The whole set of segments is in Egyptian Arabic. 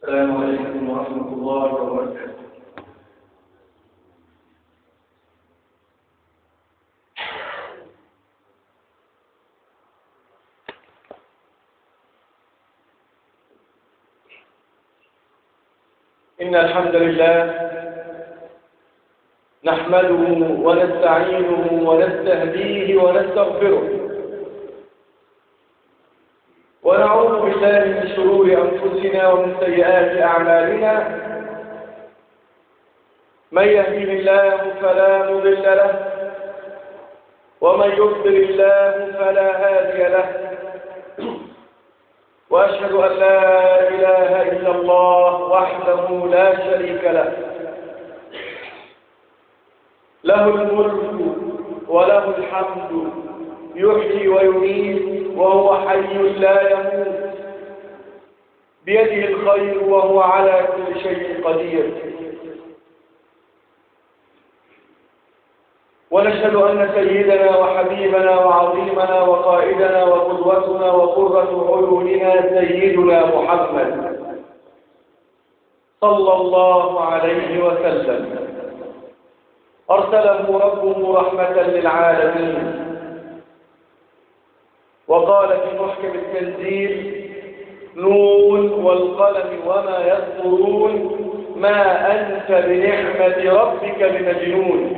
السلام عليكم ورحمة الله وبركاته إن الحمد لله نحمده ونستعينه ونستهديه ونستغفره ونعوذ بالله من شرور أنفسنا ومن سيئات أعمالنا من يهديه الله فلا مضل له ومن يضلل الله فلا هادي له وأشهد أن لا إله إلا الله وحده لا شريك له له الملك وله الحمد يحيي ويميت وهو حي لا يموت بيده الخير وهو على كل شيء قدير ونشهد أن سيدنا وحبيبنا وعظيمنا وقائدنا وقدوتنا وقرة عيوننا سيدنا محمد صلى الله عليه وسلم أرسله ربه رحمة للعالمين وقال في محكم التنزيل نون والقلم وما يسطرون ما أنت بنعمة ربك بمجنون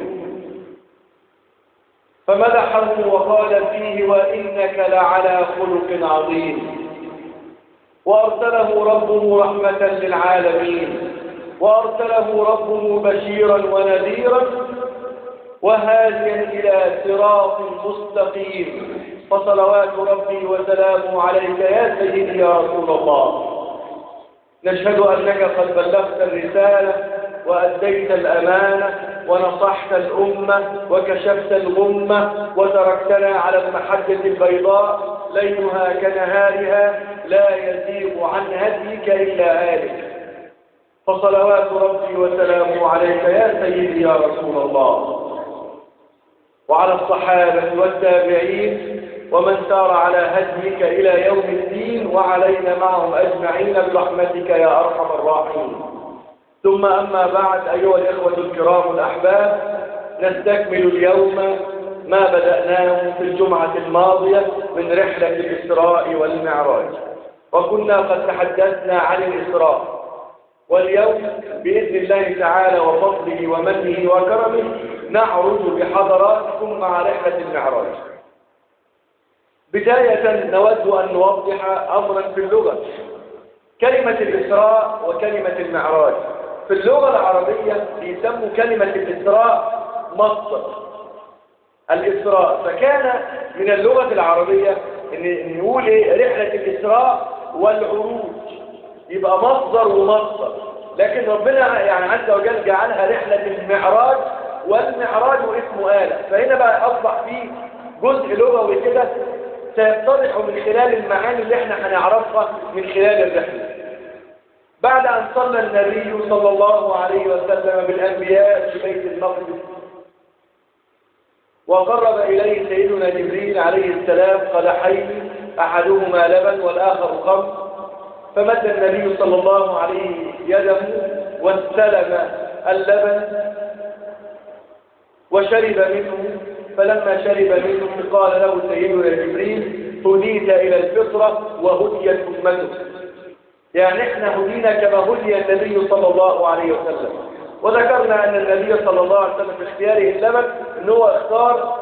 فمدحه وقال فيه وإنك لعلى خلق عظيم وأرسله ربه رحمة للعالمين وأرسله ربه بشيرا ونذيرا وهاديا إلى صراط مستقيم فصلوات ربي وسلامه عليك يا سيدي يا رسول الله نشهد أنك قد بلغت الرسالة وأديت الأمانة ونصحت الأمة وكشفت الغمة وتركتنا على المحجة البيضاء ليلها كنهارها لا يزيغ عن هديك إلا هالك فصلوات ربي وسلامه عليك يا سيدي يا رسول الله وعلى الصحابة والتابعين ومن سار على هديك إلى يوم الدين وعلينا معهم أجمعين برحمتك يا أرحم الراحمين ثم أما بعد أيها الإخوة الكرام الأحباب نستكمل اليوم ما بدأناه في الجمعة الماضية من رحلة الإسراء والمعراج وكنا قد تحدثنا عن الإسراء واليوم بإذن الله تعالى وفضله ومنه وكرمه نعرج بحضراتكم مع رحلة المعراج بداية نود أن نوضح أمرا في اللغة كلمة الإسراء وكلمة المعراج في اللغة العربية يسموا كلمة الإسراء مصدر الإسراء فكان من اللغة العربية إن نقول إيه رحلة الإسراء والعروج يبقى مصدر ومصدر لكن ربنا يعني عز وجل جعلها رحلة المعراج والمعراج اسمه آلة فهنا بقى أصبح فيه جزء لغوي كده سيتضح من خلال المعاني اللي احنا هنعرفها من خلال الرحلة بعد أن صلى النبي صلى الله عليه وسلم بالأنبياء في بيت المقدس وقرب إليه سيدنا جبريل عليه السلام قدحين أحدهما لبن والآخر خمر فمد النبي صلى الله عليه يده واستلم اللبن وشرب منه فلما شرب منه قال له سيدنا جبريل هديت إلى الفطرة وهديت أمتك يعني احنا هدينا كما هدي النبي صلى الله عليه وسلم وذكرنا أن النبي صلى الله عليه وسلم في اختياره اللبن ان هو اختار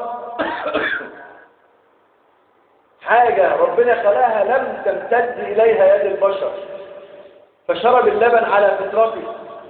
حاجة ربنا خلاها لم تمتد إليها يد البشر فشرب اللبن على فطرته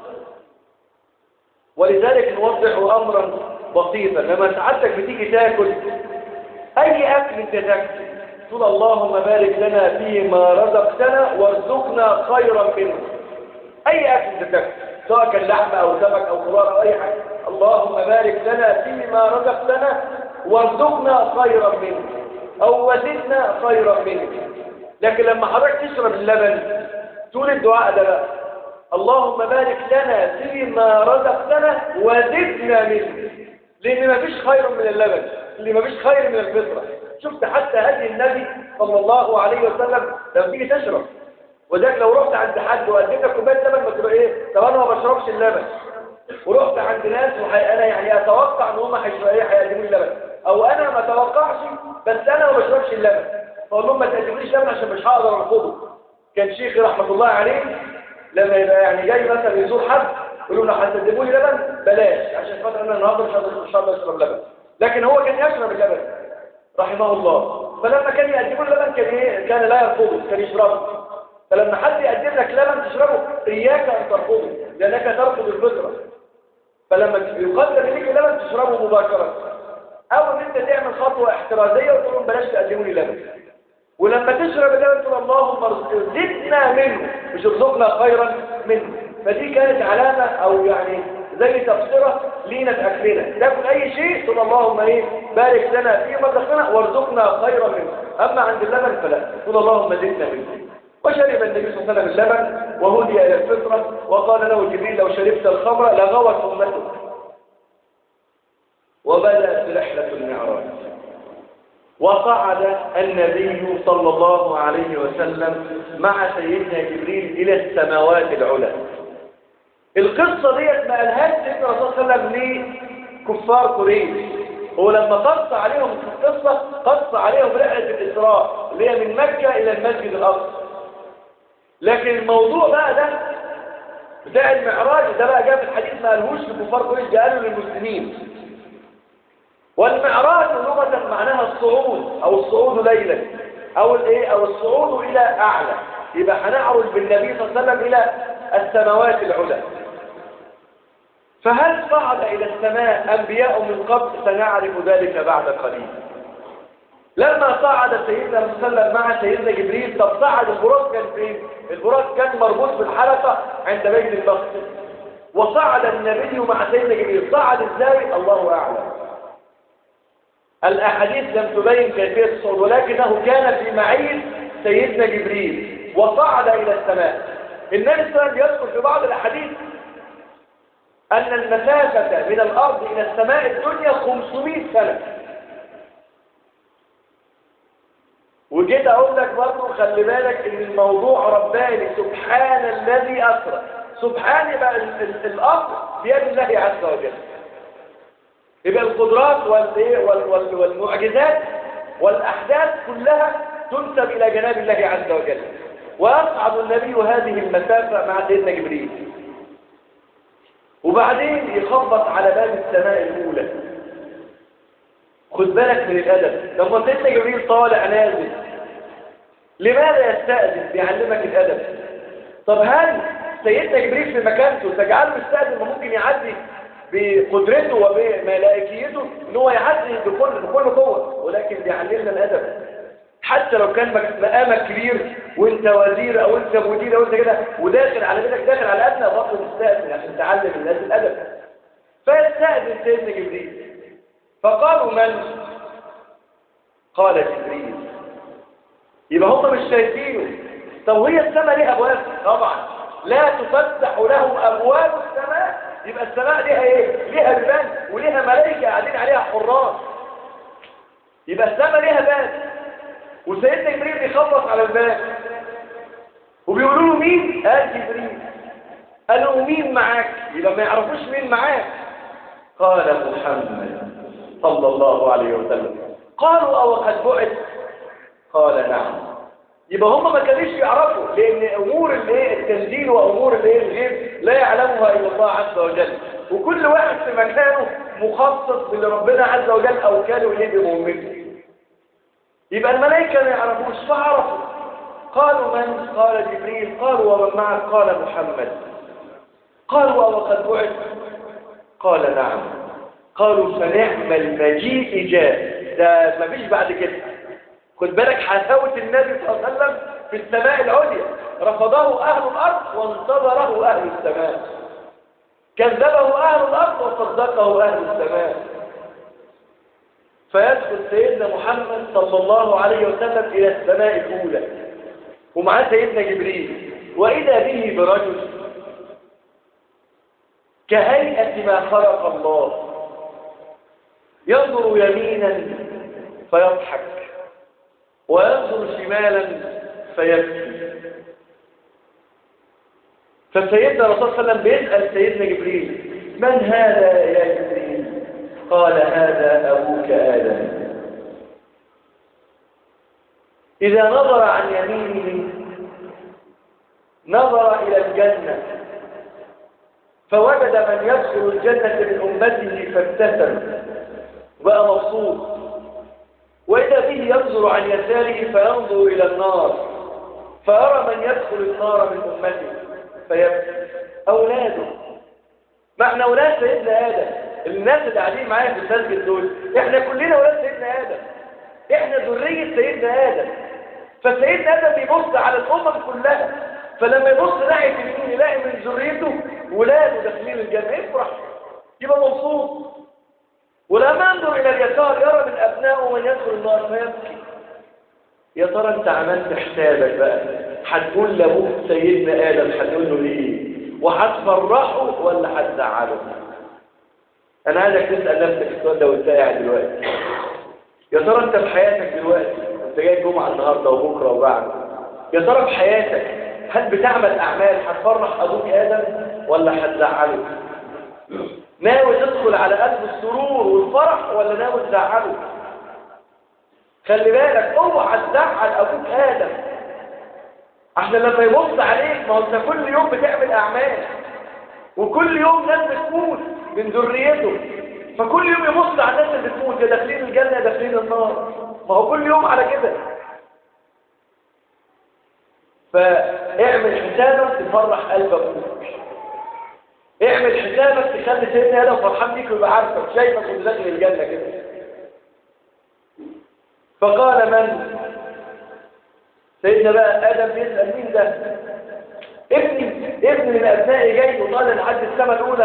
ولذلك نوضح أمرا بسيطا لما سعادتك بتيجي تاكل أي أكل انت تاكل تقول اللهم بارك لنا فيما رزقتنا وارزقنا خيرا منه أي أكل انت تاكل سواء كان لحمة أو سمك أو خضار أو أي حاجة اللهم بارك لنا فيما رزقتنا وارزقنا خيرا منه أو وزدنا خيرا منه لكن لما حضرتك تشرب اللبن تقول الدعاء ده بقى اللهم بارك لنا فيما رزقتنا وزدنا منه لأن ما فيش خير من اللبن اللي ما فيش خير من الفطرة شفت حتى هدي النبي صلى الله عليه وسلم لما تيجي تشرب وذاك لو رحت عند حد وقدمت لك كوبايه لبن ما تبقى ايه طب انا ما بشربش اللبن ورحت عند ناس وحي... انا يعني اتوقع ان هم هيشربوا ايه هيقدموا لي لبن او انا ما اتوقعش بس انا ما بشربش اللبن فاقول لهم ما تقدمليش لبن عشان مش هقدر ارفضه كان شيخي رحمه الله عليه لما يبقى يعني جاي مثلا يزور حد يقول له هتقدموا لي لبن بلاش عشان خاطر انا النهارده مش هقدر مش هقدر اشرب لبن لكن هو كان يشرب اللبن رحمه الله فلما كان يقدموا له لبن كان ايه كان لا يرفضه كان يشربه فلما حد يقدم لك لبن تشربه اياك ان ترفضه لانك ترفض الفطره فلما يقدم لك لبن تشربه مباشره او ان انت تعمل خطوه احترازيه وتقول لهم بلاش تقدموا لي لبن ولما تشرب اللبن تقول اللهم زدنا منه مش ارزقنا خيرا منه فدي كانت علامه او يعني زي تبصره لينا في اكلنا تاكل اي شيء تقول اللهم ايه بارك لنا في رزقنا وارزقنا خيرا منه اما عند اللبن فلا تقول اللهم زدنا منه وشرب النبي صلى الله عليه وسلم اللبن وهدي الى الفطره وقال له جبريل لو شربت الخمر لغوت امتك وبدات رحله المعراج وصعد النبي صلى الله عليه وسلم مع سيدنا جبريل الى السماوات العلى القصه ديت ما قالهاش سيدنا الرسول صلى الله عليه وسلم لكفار قريش هو لما قص عليهم في القصه قص عليهم رحله الاسراء اللي هي من مكه الى المسجد الاقصى لكن الموضوع بقى ده بتاع المعراج ده بقى جاء في الحديث ما قالهوش لكفار قريش ده قالوا للمسلمين والمعراج لغه معناها الصعود او الصعود ليلا او الايه او الصعود الى اعلى يبقى هنعرج بالنبي صلى الله عليه وسلم الى السماوات العلى فهل صعد الى السماء انبياء من قبل سنعرف ذلك بعد قليل لما صعد سيدنا صلى الله عليه وسلم مع سيدنا جبريل طب صعد البراق كان فين البراق كان مربوط بالحلقه عند بيت المقدس وصعد النبي مع سيدنا جبريل صعد ازاي الله اعلم الاحاديث لم تبين كيفيه الصعود ولكنه كان في معيه سيدنا جبريل وصعد الى السماء النبي صلى الله عليه وسلم يذكر في بعض الاحاديث ان المسافه من الارض الى السماء الدنيا 500 سنه وجيت اقول لك برضه خلي بالك ان الموضوع رباني سبحان الذي اسرى سبحان يبقى الامر بيد الله عز وجل يبقى القدرات والمعجزات والاحداث كلها تنسب الى جناب الله عز وجل ويصعد النبي هذه المسافه مع سيدنا جبريل وبعدين يخبط على باب السماء الاولى خد بالك من الادب لما سيدنا جبريل طالع نازل لماذا يستأذن بيعلمك الادب طب هل سيدنا جبريل في مكانته تجعله يستأذن ما ممكن يعدي بقدرته وبملائكيته ان هو يعدي بكل بكل قوه ولكن بيعلمنا الادب حتى لو كان مقامك كبير وانت وزير او انت مدير او انت كده وداخل على بيتك داخل على ادنى برضه تستأذن عشان تعلم الناس الادب فيستأذن سيدنا جبريل فقالوا من قال جبريل يبقى هم مش شايفينه طب هي السماء ليها ابواب طبعا لا تفتح لهم ابواب السماء يبقى السماء ليها ايه ليها بيبان وليها ملائكه قاعدين عليها حراس يبقى السماء ليها باب وسيدنا جبريل بيخبط على الباب وبيقولوا له مين قال جبريل قالوا مين معاك يبقى ما يعرفوش مين معاك قال محمد صلى الله عليه وسلم قالوا او قد بعث قال نعم يبقى هم ما كانوش يعرفوا لان امور الايه التنزيل وامور الايه الغيب لا يعلمها الا الله عز وجل وكل واحد في مكانه مخصص باللي ربنا عز وجل او كانوا اليه بمهمته يبقى الملائكه ما يعرفوش فعرفوا قالوا من قال جبريل قالوا ومن معك قال محمد قالوا او قد بعث قال نعم قالوا فنعم المجيء جاء ده ما فيش بعد كده خد بالك حساوة النبي صلى الله عليه وسلم في السماء العليا رفضه أهل الأرض وانتظره أهل السماء كذبه أهل الأرض وصدقه أهل السماء فيدخل سيدنا محمد صلى الله عليه وسلم إلى السماء الأولى ومعاه سيدنا جبريل وإذا به برجل كهيئة ما خلق الله ينظر يمينا فيضحك وينظر شمالا فيبكي فسيدنا الرسول صلى الله عليه وسلم بيسأل سيدنا جبريل من هذا يا جبريل قال هذا أبوك آدم إذا نظر عن يمينه نظر إلى الجنة فوجد من يدخل الجنة من أمته فابتسم وبقى مبسوط وإذا به ينظر عن يساره فينظر إلى النار فيرى من يدخل النار من أمته فيبكي أولاده معنى أولاد سيدنا آدم الناس اللي قاعدين معايا في المسجد دول إحنا كلنا أولاد سيدنا آدم إحنا ذرية سيدنا آدم فسيدنا آدم بيبص على الأمم كلها فلما يبص ناحية اليمين يلاقي من ذريته ولاده داخلين الجنة يفرح يبقى مبسوط ولما ينظر إلى اليسار يرى من أبنائه من يدخل النار فيبكي يا ترى أنت عملت حسابك بقى هتقول لأبوك سيدنا آدم هتقول له ليه وهتفرحه ولا هتزعله أنا عايزك تسأل نفسك السؤال ده وأنت قاعد دلوقتي يا ترى أنت في حياتك دلوقتي أنت جاي جمعة النهاردة وبكرة وبعد يا ترى في حياتك هل بتعمل أعمال هتفرح أبوك آدم ولا هتزعله ناوي تدخل على قلب السرور والفرح ولا ناوي تزعله خلي بالك اوعى تزعل ابوك ادم عشان لما يبص عليك ما هو انت كل يوم بتعمل اعمال وكل يوم ناس بتموت من ذريته فكل يوم يبص على الناس اللي بتموت يا داخلين الجنه يا داخلين النار ما هو كل يوم على كده فاعمل حسابك تفرح قلب ابوك اعمل حسابك تخلي سيدنا ادم فرحان بيك ويبقى عارفك شايفك وانت داخل الجنه كده فقال من سيدنا بقى ادم يسال مين ده ابني ابن من ابنائي جاي وطالع لحد السماء الاولى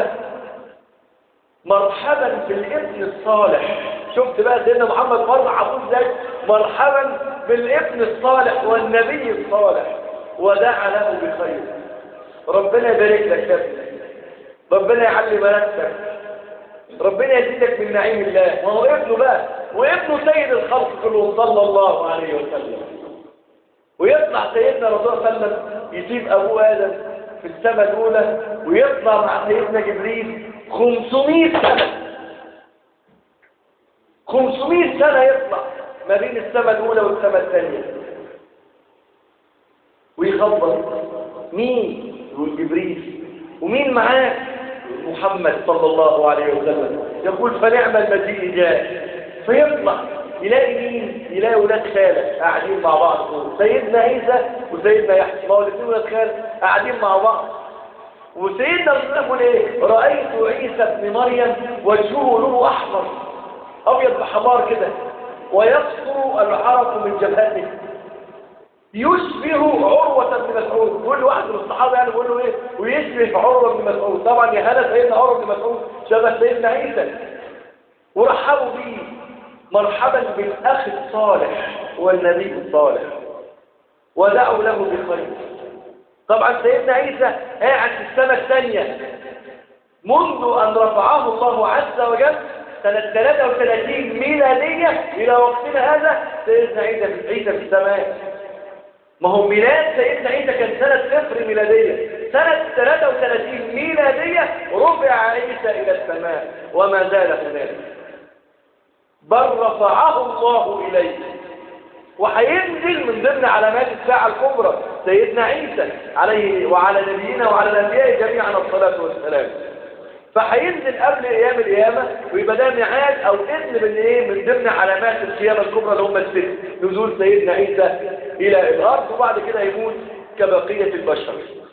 مرحبا بالابن الصالح شفت بقى سيدنا محمد فرح ابوه ازاي مرحبا بالابن الصالح والنبي الصالح ودعا له بخير ربنا يبارك لك يا ابني ربنا يعلي ملكتك ربنا يزيدك من نعيم الله ما هو ابنه بقى وابنه سيد الخلق كله صلى الله عليه وسلم ويطلع سيدنا رسول الله صلى الله عليه وسلم يسيب ابوه ادم في السماء الاولى ويطلع مع سيدنا جبريل 500 سنه 500 سنه يطلع ما بين السماء الاولى والسماء الثانيه ويخبط مين يقول جبريل ومين معاه محمد صلى الله عليه وسلم يقول فنعم المجيء جاء فيطلع يلاقي مين يلاقي ولاد خاله قاعدين مع بعض سيدنا عيسى وسيدنا يحيى ما هو الاثنين ولاد خاله قاعدين مع بعض وسيدنا يقول ايه رايت عيسى ابن مريم وجهه لونه احمر ابيض بحمار كده ويصفر العرق من جبهته يشبه عروة بن مسعود كل واحد من الصحابة يعني بيقول له ايه ويشبه عروة بن مسعود طبعا يا هلا سيدنا عروة بن مسعود شبه سيدنا عيسى ورحبوا بيه مرحبا بالاخ الصالح والنبي الصالح ودعوا له بخير طبعا سيدنا عيسى قاعد في السماء الثانية منذ ان رفعه الله عز وجل سنة 33 ميلادية إلى وقتنا هذا سيدنا عيسى في عيسى في السماء ما هو ميلاد سيدنا عيسى كان سنة صفر ميلادية سنة 33 ميلادية رفع عيسى إلى السماء وما زال هناك بل رفعه الله إليه وهينزل من ضمن علامات الساعة الكبرى سيدنا عيسى عليه وعلى نبينا وعلى الأنبياء جميعا الصلاة والسلام فهينزل قبل ايام القيامه ويبقى ده ميعاد او اذن من ايه من ضمن علامات القيامه الكبرى اللي هم الست نزول سيدنا عيسى الى الارض وبعد كده يموت كبقيه البشر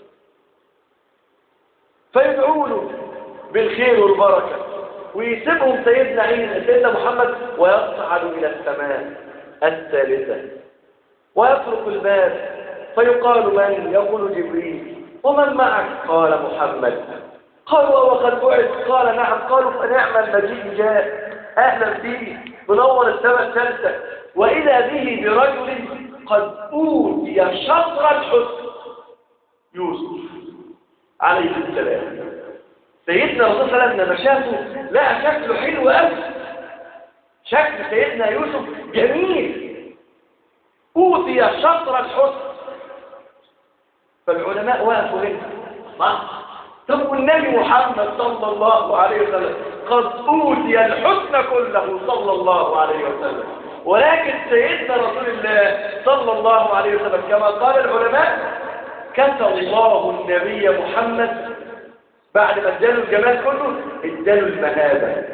فيدعوا له بالخير والبركه ويسيبهم سيدنا عيسى سيدنا محمد ويصعد الى السماء الثالثه ويطرق الباب فيقال من يقول جبريل ومن معك قال محمد قالوا وقد بعث قال نعم قالوا فنعم المجيء جاء اهلا به منور السماء الثالثه واذا به برجل قد اوتي شطر الحسن يوسف عليه السلام سيدنا الرسول صلى الله عليه وسلم لما شافه لقى شكله حلو قوي شكل سيدنا يوسف جميل اوتي شطر الحسن فالعلماء وقفوا هنا طب والنبي محمد صلى الله عليه وسلم قد أوتي الحسن كله صلى الله عليه وسلم ولكن سيدنا رسول الله صلى الله عليه وسلم كما قال العلماء كسى الله النبي محمد بعد ما اداله الجمال كله اداله المهابة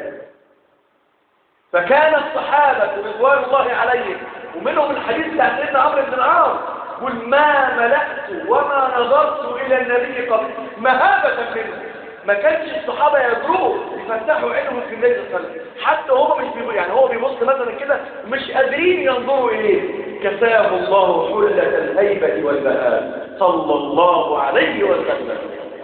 فكان الصحابة رضوان الله عليهم ومنهم الحديث بتاع سيدنا عمرو بن العاص قل ما ملأت وما نظرت إلى النبي قبل مهابة منه ما كانش الصحابة يجروه يفتحوا عينهم في النبي صلى الله عليه وسلم حتى هو مش بيبص يعني هو بيبص مثلا كده مش قادرين ينظروا إليه كساه الله حلة الهيبة والبهاء صلى الله عليه وسلم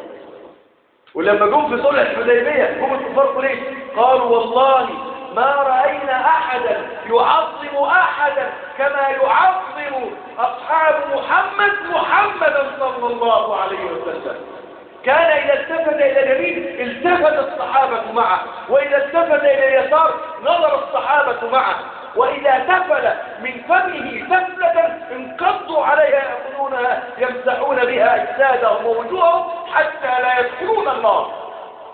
ولما جم في صلح الحديبية جم الكفار قريش قالوا والله ما رأينا أحدا يعظم أحدا كما يعظم أصحاب محمد محمدا صلى الله عليه وسلم كان إذا التفت إلى اليمين التفت الصحابة معه وإذا التفت إلى اليسار نظر الصحابة معه وإذا تفل من فمه تفلة انقضوا عليها يأخذونها يمسحون بها أجسادهم ووجوههم حتى لا يدخلون النار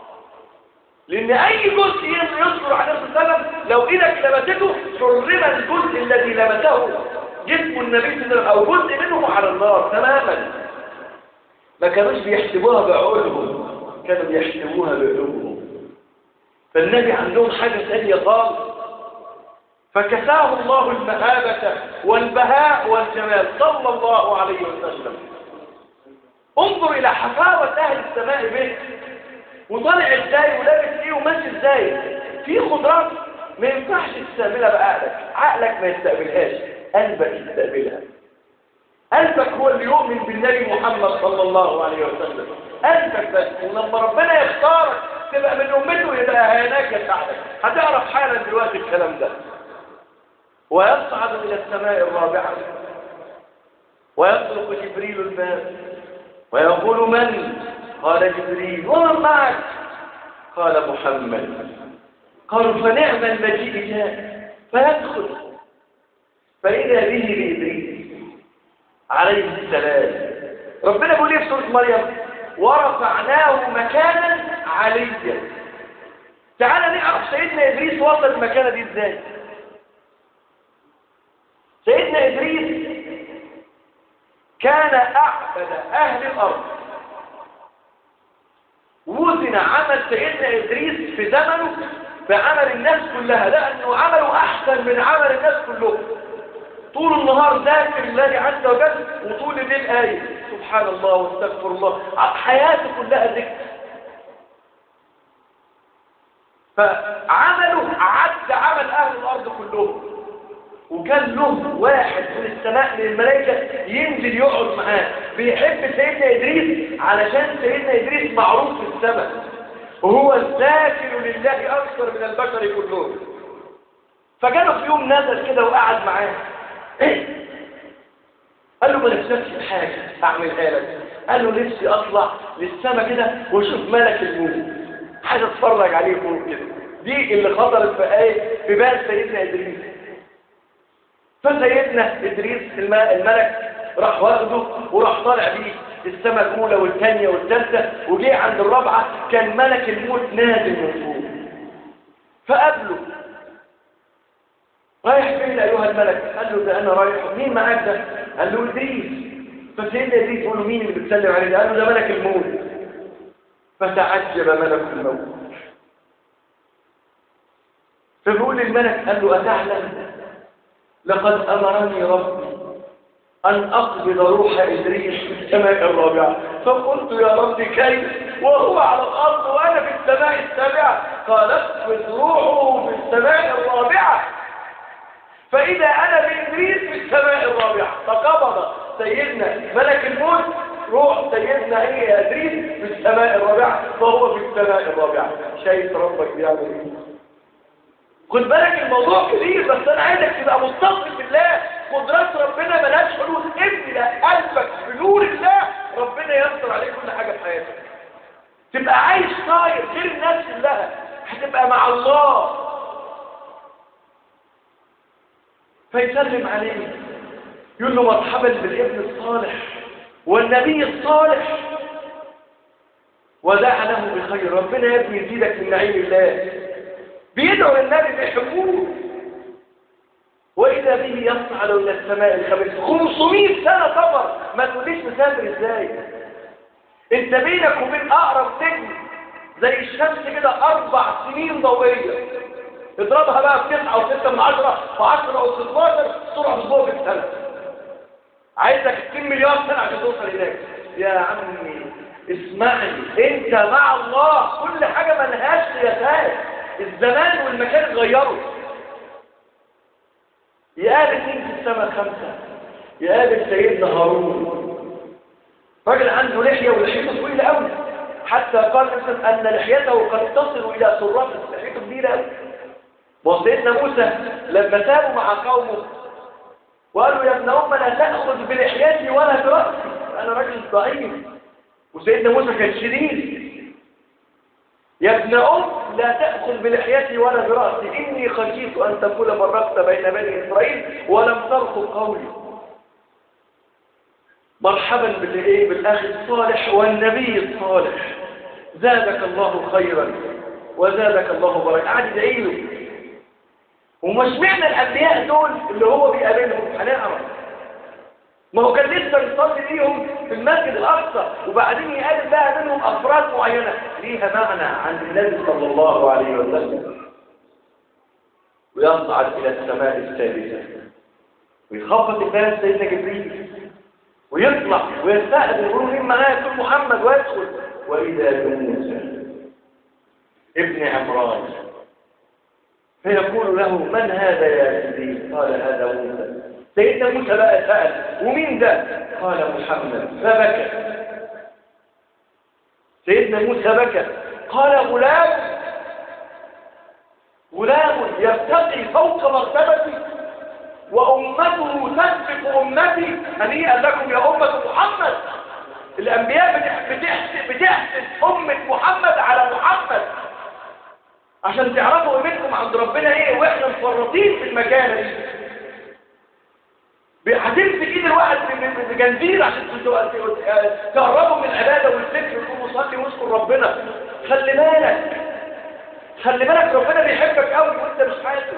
لأن أي جزء يصدر عن النبي صلى الله عليه وسلم لو إيدك لمسته حرم الجزء الذي لمسه جسم النبي صلى الله عليه وسلم أو جزء منه على النار تماما ما كانوش بيحسبوها بعقولهم كانوا بيحسبوها بقلوبهم فالنبي عندهم حاجة ثانية خالص فكساه الله المهابة والبهاء والجمال صلى الله عليه وسلم انظر إلى حفاوة أهل السماء به وطالع ازاي ولابس ايه وماشي ازاي في خضرات ما ينفعش تستقبلها بعقلك عقلك ما يستقبلهاش قلبك يستقبلها قلبك هو اللي يؤمن بالنبي محمد صلى الله عليه وسلم قلبك بس ولما ربنا يختارك تبقى من امته يبقى هيناك يساعدك هتعرف حالا دلوقتي الكلام ده ويصعد الى السماء الرابعه ويطرق جبريل الباب ويقول من قال جبريل ومن معك قال محمد قالوا فنعم المجيء جاء فيدخل فإذا به بإدريس عليه السلام ربنا بيقول ايه في سورة مريم ورفعناه مكانا عليا تعالى نعرف سيدنا إدريس وصل المكانة دي ازاي سيدنا إدريس كان أعبد أهل الأرض وزن عمل سيدنا إدريس في زمنه بعمل الناس كلها لأنه عمله أحسن من عمل الناس كلهم طول النهار ذاكر الله عز وجل وطول الليل آية سبحان الله واستغفر الله حياته كلها ذكر فعمله عد عمل أهل الأرض كلهم وكان له واحد من السماء من الملائكة ينزل يقعد معاه بيحب سيدنا إدريس علشان سيدنا إدريس معروف في السماء وهو الذاكر لله أكثر من البشر كلهم فجاله في يوم نزل كده وقعد معاه ايه قال له ما نفسكش بحاجة اعملها لك قال له نفسي اطلع للسماء كده واشوف ملك الموت حاجة اتفرج عليه فوق كده دي اللي خطرت في ايه في بال سيدنا ادريس فسيدنا ادريس الملك راح واخده وراح طالع بيه السماء الاولى والثانيه والثالثه وجه عند الرابعه كان ملك الموت نازل من فوق فقابله رايح فين ايها الملك قال له ده انا رايح مين معاك ده قال له ادريس فسيدنا ادريس يقول له مين اللي بتسلم عليه ده قال له ده ملك الموت فتعجب ملك الموت فبيقول الملك قال له اتعلم لقد امرني ربي أن أقبض روح إدريس في السماء الرابعة فقلت يا رب كيف وهو على الأرض وأنا في السماء السابعة قال اقبض روحه في السماء الرابعة فإذا أنا بإدريس في السماء الرابعة فقبض سيدنا ملك الموت روح سيدنا إيه إدريس في السماء الرابعة فهو في السماء الرابعة شايف ربك بيعمل إيه خد بالك الموضوع كبير بس أنا عايزك تبقى متصل بالله قدرات ربنا ملهاش حدود املى قلبك بنور الله ربنا ينصر عليك كل حاجه في حياتك تبقى عايش طاير غير الناس كلها هتبقى مع الله فيسلم عليه يقول له مرحبا بالابن الصالح والنبي الصالح ودعا له بخير ربنا يا ابني يزيدك من نعيم الله بيدعو للنبي بيحبوه وإذا به يصعد إلى السماء الخميس 500 سنة سفر ما تقوليش مسافر ازاي انت بينك وبين أقرب نجم زي الشمس كده أربع سنين ضوئية اضربها بقى في 9 و6 من 10 في 10 أو 16 سرعة ضوء في السنة عايزك 2 مليار سنة عشان توصل هناك يا عمي اسمعني انت مع الله كل حاجة ملهاش سياسات الزمان والمكان اتغيروا يقابل مين في السماء الخمسة يقابل سيدنا هارون راجل عنده لحية ولحيته طويلة قوي حتى قال مثلا أن لحيته قد تصل إلى سرته لحيته كبيرة قوي وسيدنا موسى لما سابوا مع قومه وقالوا يا ابن أم لا تأخذ بلحيتي ولا برأسي أنا راجل ضعيف وسيدنا موسى كان شديد يا ابن أم لا تأخذ بلحيتي ولا برأسي إني خشيت أن تقول فرقت بين بني إسرائيل ولم ترقب قولي مرحبا بالإيه بالأخ الصالح والنبي الصالح زادك الله خيرا وزادك الله بركة قاعد يدعي له ومش معنى الأنبياء دول اللي هو بيقابلهم هنعرف ما هو كان لسه يصلي ليهم في المسجد الأقصى وبعدين يقابل بقى منهم أفراد معينة ليها معنى عند النبي صلى الله عليه وسلم ويصعد إلى السماء الثالثة ويخفض الباب سيدنا جبريل ويطلع ويستأذن يقولوا مين معايا يقول محمد ويدخل وإذا بموسى ابن عمران فيقول له من هذا يا سيدي قال هذا موسى سيدنا موسى بقى سأل ومين ده قال محمد فبكى سيدنا موسى بكى قال غلام غلام يرتقي فوق مرتبتي وأمته تسبق أمتي هنيئا لكم يا أمة محمد الأنبياء بتحسب, بتحسب أمة محمد على محمد عشان تعرفوا قيمتكم عند ربنا ايه واحنا مفرطين في المكانه دي هتمسك ايد الواحد بجنزير عشان تقربوا من العباده والذكر وتكون مصلي واذكر ربنا خلي بالك خلي بالك ربنا بيحبك قوي وانت مش حاسس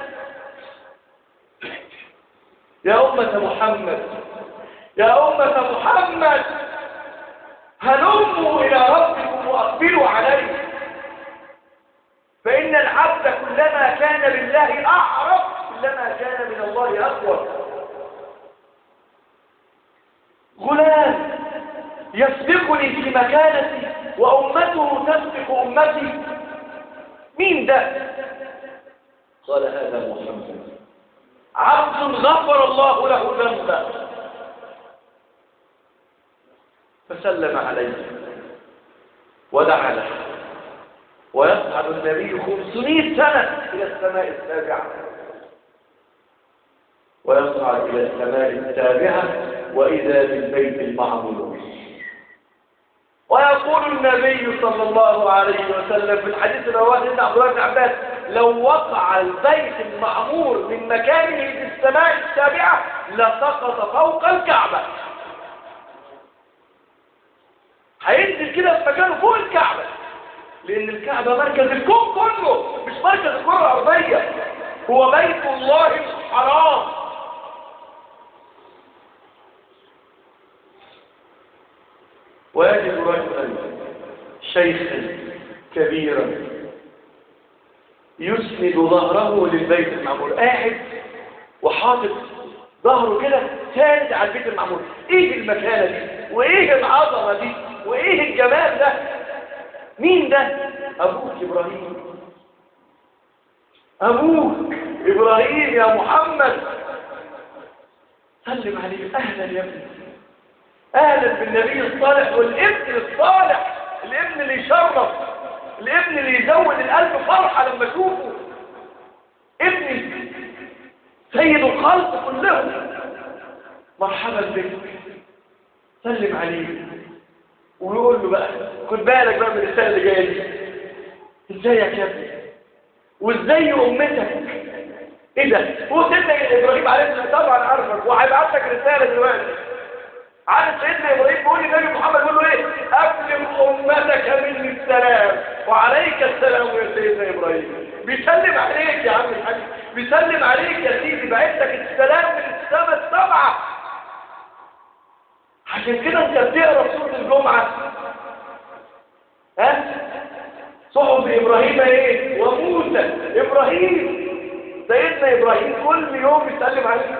يا أمة محمد يا أمة محمد هلموا إلى ربكم وأقبلوا عليه فإن العبد كلما كان بالله أعرف كلما كان من الله أقوى غلام يسبقني في مكانتي وأمته تسبق أمتي مين ده قال هذا محمد عبد غفر الله له ذنبه فسلم عليه ودعا له ويصعد النبي خمسمائة سنة إلى السماء السابعة ويصعد إلى السماء السابعة وإذا بالبيت المعمور ويقول النبي صلى الله عليه وسلم في الحديث الرواه عند عبد الله بن عباس لو وقع البيت المعمور من مكانه في السماء السابعة لسقط فوق الكعبة هينزل كده في مكانه فوق الكعبة لأن الكعبة مركز الكون كله مش مركز الكرة الأرضية هو بيت الله الحرام ويجد رجلا شيخا كبيرا يسند ظهره للبيت المعمور قاعد وحاطط ظهره كده ساند على البيت المعمور ايه المكانه دي وايه العظمه دي وايه الجمال ده مين ده ابوك ابراهيم ابوك ابراهيم يا محمد سلم عليه اهلا يا ابني اهلا بالنبي الصالح والابن الصالح الابن اللي يشرف الابن اللي يزود القلب فرحة لما اشوفه ابني سيد الخلق كلهم مرحبا بك سلم عليه ويقول له بقى خد بالك بقى من الرساله اللي جايه دي ازيك يا ابني وازاي امتك ايه ده هو سيدنا ابراهيم عليه السلام طبعا عارفك وهيبعت لك رساله دلوقتي عارف سيدنا ابراهيم بيقول للنبي محمد بيقول له ايه اسلم امتك مني السلام يا سيدنا ابراهيم بيسلم عليك يا عم الحاج بيسلم عليك يا سيدي بعت لك السلام من السماء السبعه عشان كده انت بتقرا سوره الجمعه ها صحف ابراهيم ايه وموسى ابراهيم سيدنا ابراهيم كل يوم بيسلم عليك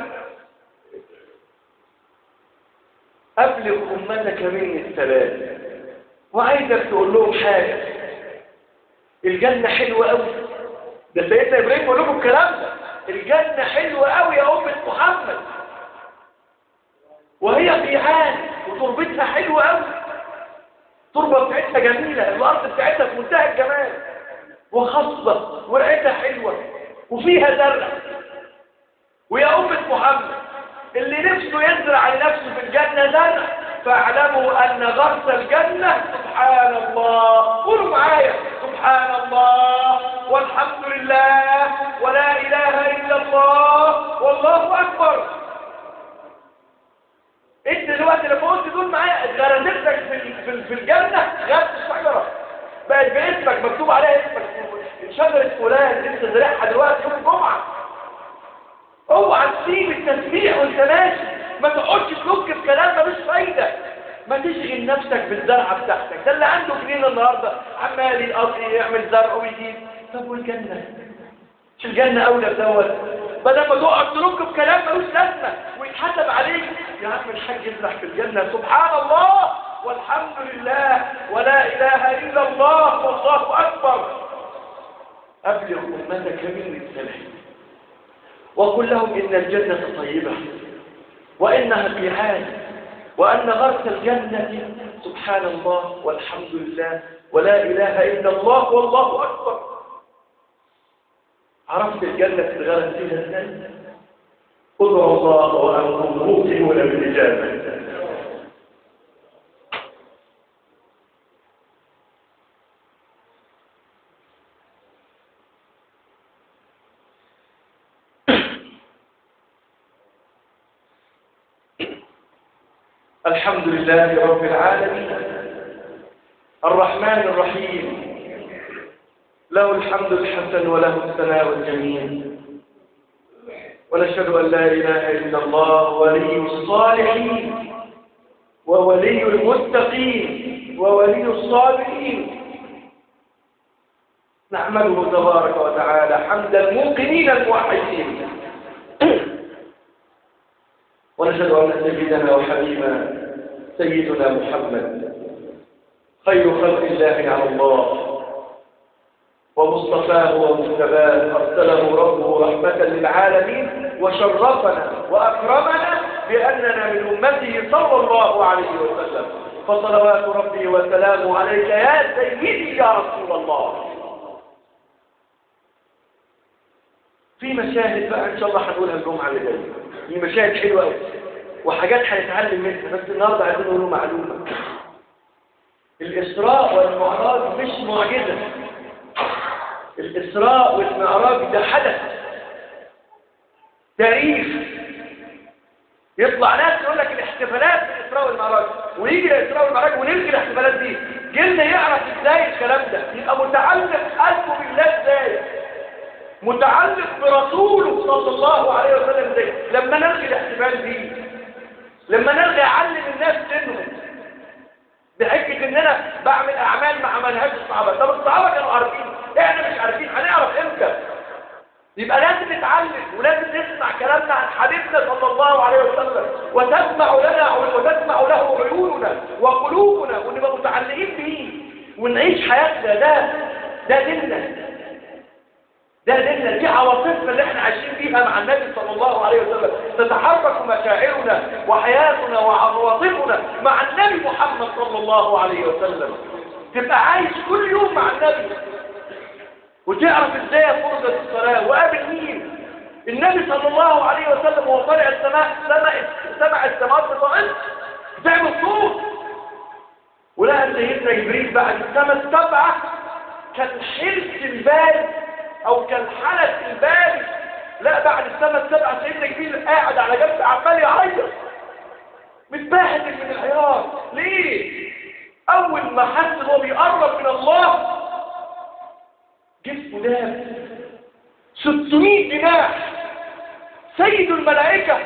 ابلغ امتك مني السلام وعايزك تقول لهم حاجه الجنه حلوه قوي ده سيدنا ابراهيم بيقول لكم الكلام ده الجنه حلوه قوي يا امه محمد وهي في عاد وتربتها حلوه قوي التربه بتاعتها جميله الارض بتاعتها في منتهى الجمال وخصبه ورقتها حلوه وفيها زرع ويا امه محمد اللي نفسه يزرع لنفسه في الجنه زرع فاعلموا ان غرس الجنه سبحان الله قولوا معايا سبحان الله والحمد لله ولا اله الا الله والله اكبر انت دلوقتي لما قلت دول معايا اتغرزتك في في في الجنه غرس الشجره بقت باسمك مكتوب عليها اسمك شجره فلان لسه زارعها دلوقتي يوم الجمعه اوعى تسيب التسبيح وانت ماشي ما تقعدش تلوك في كلام ملوش فايده ما تشغل نفسك بالزرعه بتاعتك ده اللي عنده جنين النهارده عمال يقضي يعمل زرع ويجيب طب والجنه مش الجنه اولى بدوت بدل ما تقعد تلوك في كلام ملوش لازمه ويتحسب عليك يا عم الحاج ازرع في الجنه سبحان الله والحمد لله ولا اله الا الله والله اكبر ابلغ امتك مني السلام وقل لهم إن الجنة طيبة وإنها ميعاد وأن غرس الجنة سبحان الله والحمد لله ولا إله إلا الله والله أكبر عرفت الجنة تتغرس فيها ازاي؟ ادعوا الله وأنتم موقنون بالإجابة الحمد لله رب العالمين الرحمن الرحيم له الحمد الحسن وله الثناء الجميل ونشهد أن لا إله إلا الله ولي الصالحين وولي المتقين وولي الصابرين نحمده تبارك وتعالى حمد الموقنين الموحدين ونشهد أن سيدنا وحبيبنا سيدنا محمد خير خلق الله على الله ومصطفاه ومجتباه أرسله ربه رحمة للعالمين وشرفنا وأكرمنا بأننا من أمته صلى الله عليه وسلم فصلوات ربي وسلامه عليك يا سيدي يا رسول الله في مشاهد بقى إن شاء الله هنقولها الجمعة اللي جاية دي مشاهد حلوة قوي وحاجات هنتعلم منها بس النهارده عايزين نقول معلومة الإسراء والمعراج مش معجزة الإسراء والمعراج ده حدث تاريخ يطلع ناس يقول لك الاحتفالات الإسراء والمعراج ويجي الإسراء والمعراج ونلغي الاحتفالات دي جيلنا يعرف ازاي الكلام ده يبقى متعلق قلبه بالله ازاي متعلق برسوله صلى الله عليه وسلم ازاي لما نلغي الاحتفال دي لما نلغي اعلم الناس سنهم بحجة ان انا بعمل اعمال ما عملهاش الصحابة طب الصحابة كانوا عارفين احنا مش عارفين هنعرف امتى يبقى لازم نتعلم ولازم نسمع كلامنا عن حبيبنا صلى الله عليه وسلم وتسمع لنا وتسمع له عيوننا وقلوبنا ونبقى متعلقين بيه ونعيش حياتنا ده ده ديننا ده ديننا دي عواطفنا اللي احنا عايشين فيها مع النبي صلى الله عليه وسلم تتحرك مشاعرنا وحياتنا وعواطفنا مع النبي محمد صلى الله عليه وسلم تبقى عايش كل يوم مع النبي وتعرف ازاي فرضة الصلاة وقابل مين النبي صلى الله عليه وسلم وهو طالع السماء سمع سمع السماوات بطاقته تعمل صوت ولقى سيدنا جبريل بعد السماء السبعة كان حرس البال او كان حلس البال لا بعد السنة السبعة سيدنا جبريل قاعد على جنب عمال يعيط متبهدل من العياط ليه اول ما حس ان هو بيقرب من الله وداب 600 جناح سيد الملائكة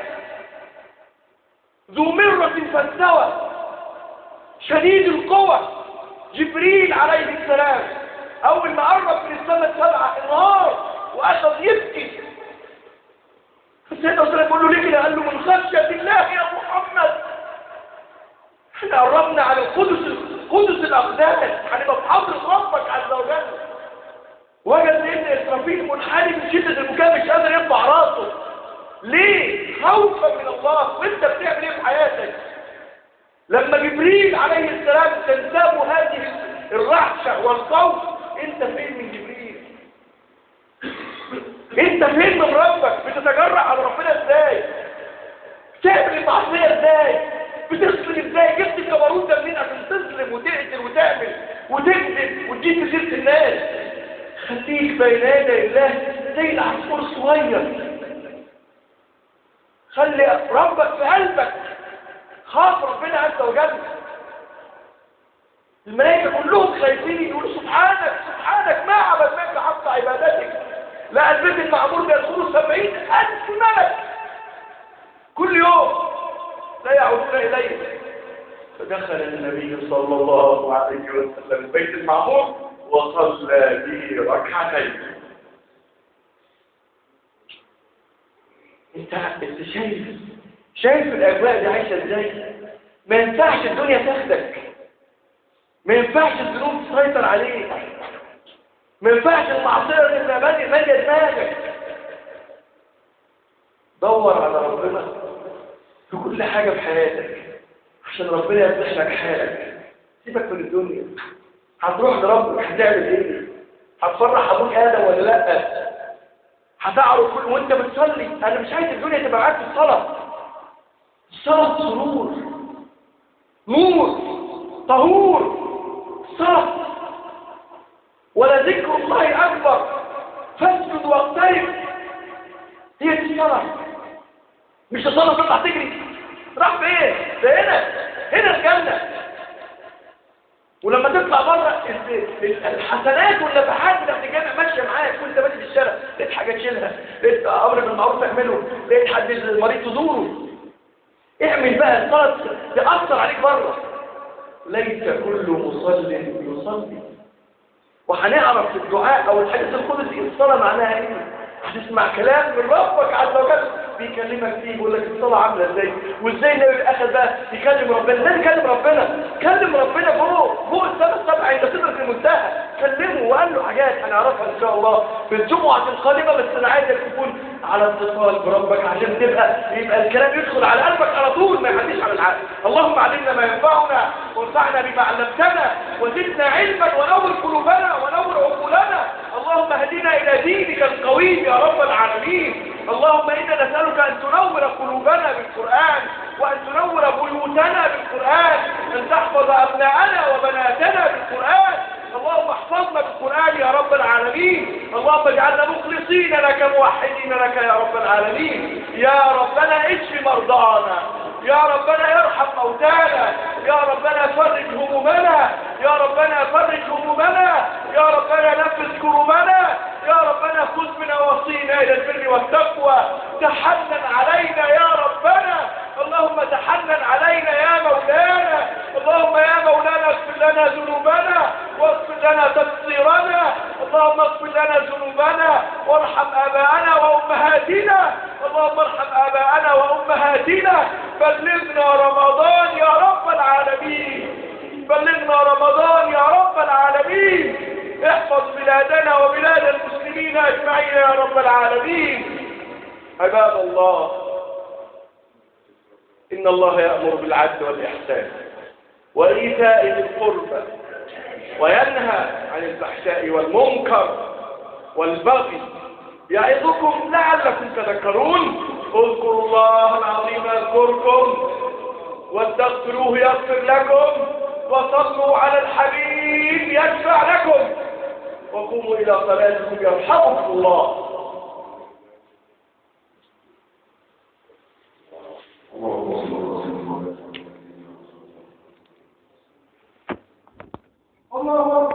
ذو مرة فاستوى شديد القوى جبريل عليه السلام أول ما قرب من السماء السبعة انهار وأخذ يبكي فسيدنا وسلم يقول له ليه كده قال له من خشية الله يا محمد احنا قربنا على القدس قدس الأقداس هنبقى في حضرة ربك عز وجل وجد سيدنا إسرافيل منحني من شدة البكاء مش قادر يرفع راسه ليه؟ خوفا من الله وانت بتعمل ايه في حياتك؟ لما جبريل عليه السلام تنساب هذه الرعشة والخوف انت فين من جبريل؟ انت فين من ربك؟ بتتجرع على ربنا ازاي؟ بتعمل المعصية ازاي؟ بتظلم ازاي؟ جبت الكبروت ده منين عشان تظلم وتقتل وتعمل وتكذب وتجيب في سيرة الناس؟ خليك بين يدي الله زي العصفور الصغير خلي ربك في قلبك خاف ربنا عز وجل الملائكة كلهم خايفين يقولوا سبحانك سبحانك ما عبدناك حق عبادتك لا البيت المعمور بيدخلوا سبعين ألف ملك كل يوم لا يعودون إليه فدخل النبي صلى الله عليه وسلم البيت المعمور وصلى به ركعتين انت انت شايف شايف الاجواء دي عايشه ازاي ما ينفعش الدنيا تاخدك ما ينفعش الذنوب تسيطر عليك ما ينفعش المعصيه تبقى ماليه ماليه دماغك دور على ربنا في كل حاجه في حياتك عشان ربنا يصلح لك حالك سيبك من الدنيا هتروح لربك هتعمل ايه هتفرح ابوك ادم ولا لا هتعرف كل وانت بتصلي انا مش عايز الدنيا تبقى معاك في الصلاه الصلاه سرور نور طهور صلاه ولا ذكر الله اكبر فاسجد واقترب هي دي الصلاه مش الصلاه تطلع تجري راح فين ده هنا هنا الجنه ولما تطلع بره الحسنات والنفحات بتاعت الجامع ماشيه معاك وانت ماشي في الشارع لقيت حاجه تشيلها لقيت امر بالمعروف تعمله لقيت حد مريض تزوره اعمل بقى الصلاه تاثر عليك بره ليس كل مصل يصلي وهنعرف في الدعاء او الحديث القدسي الصلاه معناها ايه هتسمع كلام من ربك عز وجل بيكلمك فيه بيقول لك الصلاه عامله ازاي وازاي النبي اخذ بقى يكلم ربنا لازم يكلم ربنا كلم ربنا فوق فوق السماء السبعه عند سدره المنتهى كلمه وقال له حاجات هنعرفها ان شاء الله في الجمعه القادمه بس انا عايزك تكون على اتصال بربك عشان تبقى يبقى الكلام يدخل على قلبك على طول ما يعديش على العقل اللهم علمنا ما ينفعنا وانفعنا بما علمتنا وزدنا علما ونور قلوبنا ونور عقولنا اللهم اهدنا الى دينك القويم يا رب العالمين اللهم انا نسالك ان تنور قلوبنا بالقران وان تنور بيوتنا بالقران ان تحفظ ابناءنا وبناتنا بالقران اللهم احفظنا بالقرآن يا رب العالمين اللهم اجعلنا مخلصين لك موحدين لك يا رب العالمين يا ربنا اشف مرضانا يا ربنا ارحم موتانا يا ربنا فرج همومنا يا ربنا فرج همومنا يا ربنا نفذ كربنا يا ربنا خذ من وصينا الى البر والتقوى تحنن علينا يا ربنا اللهم تحنن علينا يا مولانا اللهم يا مولانا اغفر لنا ذنوبنا واغفر لنا تقصيرنا اللهم اغفر لنا ذنوبنا وارحم اباءنا وامهاتنا اللهم ارحم اباءنا وامهاتنا بلغنا رمضان يا رب العالمين بلغنا رمضان يا رب العالمين احفظ بلادنا وبلاد المسلمين اجمعين يا رب العالمين عباد الله إن الله يأمر بالعدل والإحسان وإيتاء ذي القربى وينهى عن الفحشاء والمنكر والبغي يعظكم لعلكم تذكرون اذكروا الله العظيم يذكركم واستغفروه يغفر لكم وصلوا على الحبيب يشفع لكم وقوموا إلى صلاتكم يرحمكم الله الله